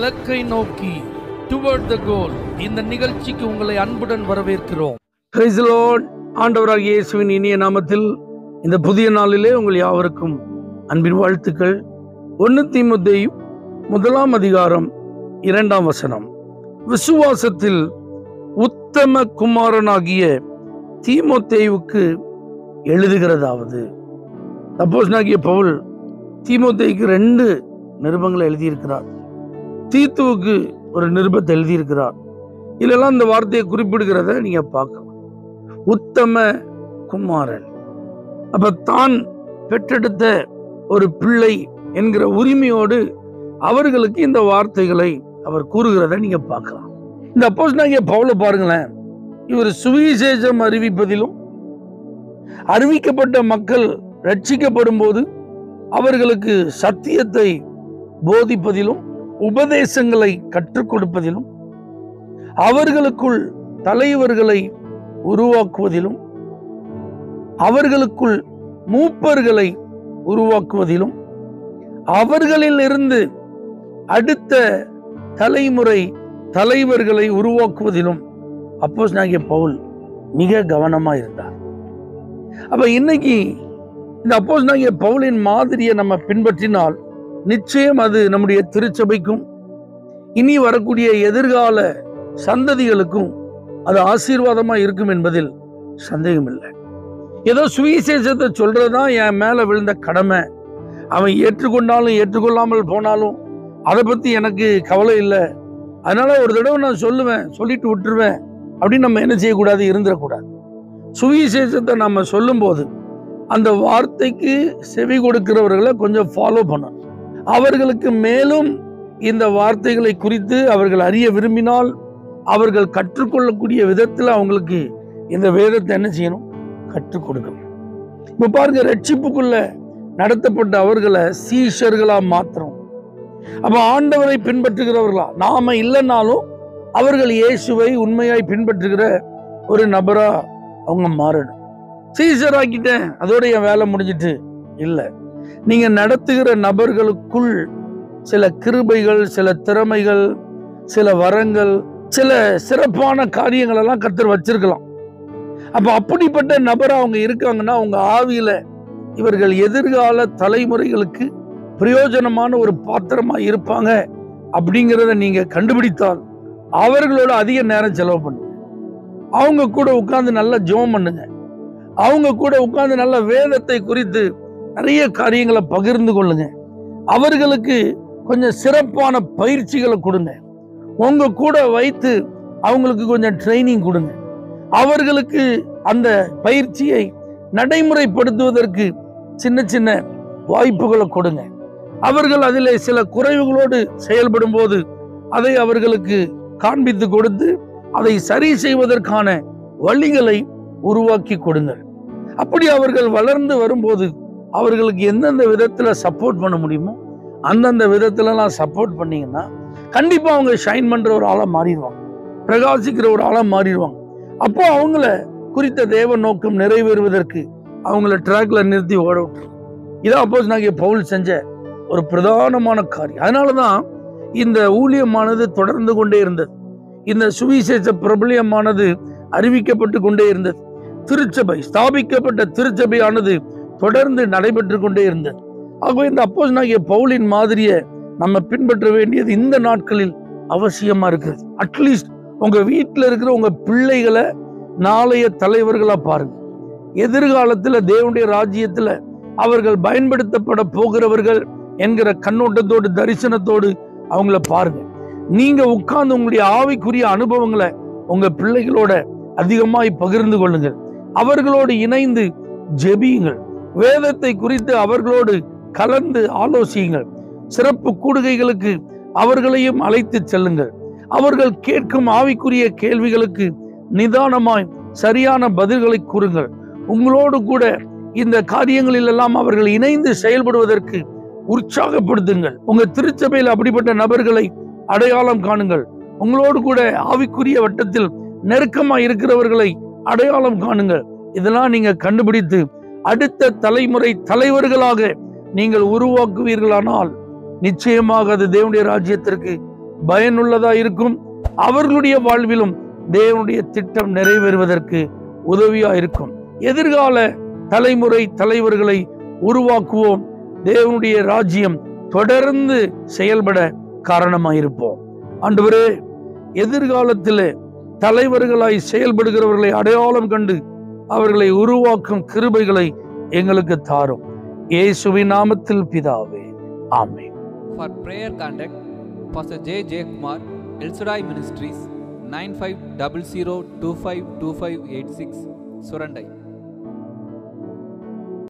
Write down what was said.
இலக்கை நோக்கி டுவர்ட் த கோல் இந்த நிகழ்ச்சிக்கு உங்களை அன்புடன் வரவேற்கிறோம் Praise the Lord. ஆண்டவராகிய இயேசுவின் இனிய நாமத்தில் இந்த புதிய நாளிலே உங்கள் யாவருக்கும் அன்பின் வாழ்த்துக்கள் ஒன்று தீமுத்தை முதலாம் அதிகாரம் இரண்டாம் வசனம் விசுவாசத்தில் உத்தம குமாரனாகிய தீமோத்தேயுவுக்கு எழுதுகிறதாவது தப்போஸ்னாகிய பவுல் தீமோத்தேயுக்கு ரெண்டு நிருபங்களை எழுதியிருக்கிறார் தீத்துவுக்கு ஒரு நிருபத்தை எழுதியிருக்கிறார் இதெல்லாம் இந்த வார்த்தையை குறிப்பிடுகிறத நீங்க பார்க்கலாம் உத்தம குமாரன் அப்ப தான் பெற்றெடுத்த ஒரு பிள்ளை என்கிற உரிமையோடு அவர்களுக்கு இந்த வார்த்தைகளை அவர் கூறுகிறத நீங்க பார்க்கலாம் இந்த அப்போஸ்தலனாகிய பவுல பாருங்களேன் இவர் சுவிசேஷம் அறிவிப்பதிலும் அறிவிக்கப்பட்ட மக்கள் ரட்சிக்கப்படும் போது அவர்களுக்கு சத்தியத்தை போதிப்பதிலும் உபதேசங்களை கற்றுக் கொடுப்பதிலும் அவர்களுக்குள் தலைவர்களை உருவாக்குவதிலும் அவர்களுக்குள் மூப்பர்களை உருவாக்குவதிலும் அவர்களிலிருந்து அடுத்த தலைமுறை தலைவர்களை உருவாக்குவதிலும் அப்போஸ் நாகிய பவுல் மிக கவனமா இருந்தார் அப்ப இன்னைக்கு இந்த அப்போஸ் நாகிய பவுலின் மாதிரியை நம்ம பின்பற்றினால் நிச்சயம் அது நம்முடைய திருச்சபைக்கும் இனி வரக்கூடிய எதிர்கால சந்ததிகளுக்கும் அது ஆசீர்வாதமா இருக்கும் என்பதில் சந்தேகம் இல்லை ஏதோ சுவிசேஷத்தை சொல்றதுதான் என் மேல விழுந்த கடமை அவன் ஏற்றுக்கொண்டாலும் ஏற்றுக்கொள்ளாமல் போனாலும் அதை பத்தி எனக்கு கவலை இல்லை அதனால ஒரு தடவை நான் சொல்லுவேன் சொல்லிட்டு விட்டுருவேன் அப்படின்னு நம்ம என்ன செய்யக்கூடாது இருந்துடக்கூடாது சுவிசேஷத்தை நம்ம சொல்லும்போது அந்த வார்த்தைக்கு செவி கொடுக்கிறவர்களை கொஞ்சம் ஃபாலோ பண்ணணும் அவர்களுக்கு மேலும் இந்த வார்த்தைகளை குறித்து அவர்கள் அறிய விரும்பினால் அவர்கள் கற்றுக்கொள்ளக்கூடிய விதத்தில் அவங்களுக்கு இந்த வேதத்தை என்ன செய்யணும் கற்றுக் கொடுக்கணும் இப்ப பாருங்க ரட்சிப்புக்குள்ள நடத்தப்பட்ட அவர்களை சீஷர்களா மாத்திரம் அப்ப ஆண்டவரை பின்பற்றுகிறவர்களா நாம இல்லைன்னாலும் அவர்கள் இயேசுவை உண்மையாய் பின்பற்றுகிற ஒரு நபரா அவங்க மாறணும் சீசர் ஆக்கிட்டேன் அதோட என் வேலை முடிஞ்சிட்டு இல்லை நீங்க நடத்துகிற நபர்களுக்குள் சில கிருபைகள் சில திறமைகள் சில வரங்கள் சில சிறப்பான காரியங்கள் எல்லாம் கத்தர் வச்சிருக்கலாம் அப்ப அப்படிப்பட்ட நபர் அவங்க இருக்காங்கன்னா அவங்க ஆவியில இவர்கள் எதிர்கால தலைமுறைகளுக்கு பிரயோஜனமான ஒரு பாத்திரமா இருப்பாங்க அப்படிங்கிறத நீங்க கண்டுபிடித்தால் அவர்களோட அதிக நேரம் செலவு பண்ணுங்க அவங்க கூட உட்கார்ந்து நல்லா ஜெபம் பண்ணுங்க அவங்க கூட உட்கார்ந்து நல்ல வேதத்தை குறித்து நிறைய காரியங்களை பகிர்ந்து கொள்ளுங்க அவர்களுக்கு கொஞ்சம் சிறப்பான பயிற்சிகளை கொடுங்க உங்க கூட வைத்து அவங்களுக்கு கொஞ்சம் ட்ரைனிங் கொடுங்க அவர்களுக்கு அந்த பயிற்சியை நடைமுறைப்படுத்துவதற்கு சின்ன சின்ன வாய்ப்புகளை கொடுங்க அவர்கள் அதில் சில குறைவுகளோடு செயல்படும் போது அதை அவர்களுக்கு காண்பித்து கொடுத்து அதை சரி செய்வதற்கான வழிகளை உருவாக்கி கொடுங்கள் அப்படி அவர்கள் வளர்ந்து வரும்போது அவர்களுக்கு எந்தெந்த விதத்துல சப்போர்ட் பண்ண முடியுமோ அந்தந்த விதத்துலலாம் சப்போர்ட் பண்ணீங்கன்னா கண்டிப்பா அவங்க ஷைன் பண்ற ஒரு ஆளா மாறிடுவாங்க பிரகாசிக்கிற ஒரு ஆளா மாறிடுவாங்க அப்போ அவங்கள குறித்த தேவ நோக்கம் நிறைவேறுவதற்கு அவங்கள ட்ராக்ல நிறுத்தி ஓட விட்டுரும் இதான் அப்போஸ் நாங்கள் பவுல் செஞ்ச ஒரு பிரதானமான காரியம் அதனாலதான் இந்த ஊழியமானது தொடர்ந்து கொண்டே இருந்தது இந்த சுவிசேஷ பிரபலியமானது அறிவிக்கப்பட்டு கொண்டே இருந்தது திருச்சபை ஸ்தாபிக்கப்பட்ட திருச்சபையானது தொடர்ந்து நடைபெற்று கொண்டே இருந்தது ஆகவே இந்த அப்போஸ் நாகிய பவுலின் மாதிரியை நம்ம பின்பற்ற வேண்டியது இந்த நாட்களில் அவசியமா இருக்குது அட்லீஸ்ட் உங்க வீட்டில் இருக்கிற உங்க பிள்ளைகளை நாளைய தலைவர்களா பாருங்க எதிர்காலத்துல தேவனுடைய ராஜ்யத்துல அவர்கள் பயன்படுத்தப்பட போகிறவர்கள் என்கிற கண்ணோட்டத்தோடு தரிசனத்தோடு அவங்கள பாருங்க நீங்க உட்கார்ந்து உங்களுடைய ஆவிக்குரிய அனுபவங்களை உங்க பிள்ளைகளோட அதிகமாய் பகிர்ந்து கொள்ளுங்கள் அவர்களோடு இணைந்து ஜெபியுங்கள் வேதத்தை குறித்து அவர்களோடு கலந்து ஆலோசியுங்கள் சிறப்பு கூடுகைகளுக்கு அவர்களையும் அழைத்து செல்லுங்கள் அவர்கள் கேட்கும் ஆவிக்குரிய கேள்விகளுக்கு நிதானமாய் சரியான பதில்களை கூறுங்கள் உங்களோடு கூட இந்த காரியங்களில் எல்லாம் அவர்கள் இணைந்து செயல்படுவதற்கு உற்சாகப்படுத்துங்கள் உங்க திருச்சபையில் அப்படிப்பட்ட நபர்களை அடையாளம் காணுங்கள் உங்களோடு கூட ஆவிக்குரிய வட்டத்தில் நெருக்கமா இருக்கிறவர்களை அடையாளம் காணுங்கள் இதெல்லாம் நீங்க கண்டுபிடித்து அடுத்த தலைமுறை தலைவர்களாக நீங்கள் உருவாக்குவீர்களானால் நிச்சயமாக அது தேவனுடைய ராஜ்யத்திற்கு பயனுள்ளதா இருக்கும் அவர்களுடைய வாழ்விலும் தேவனுடைய திட்டம் நிறைவேறுவதற்கு உதவியா இருக்கும் எதிர்கால தலைமுறை தலைவர்களை உருவாக்குவோம் தேவனுடைய ராஜ்யம் தொடர்ந்து செயல்பட காரணமாயிருப்போம் ஆண்டவரே எதிர்காலத்தில் தலைவர்களாய் செயல்படுகிறவர்களை அடையாளம் கண்டு அவர்களை உருவாக்கும் கிருபைகளை எங்களுக்கு தாரும் இயேசுவின் நாமத்தில் பிதாவே ஆமென் For prayer contact, Pastor J. J. Kumar, El Shaddai Ministries, 9500252586, Surandai.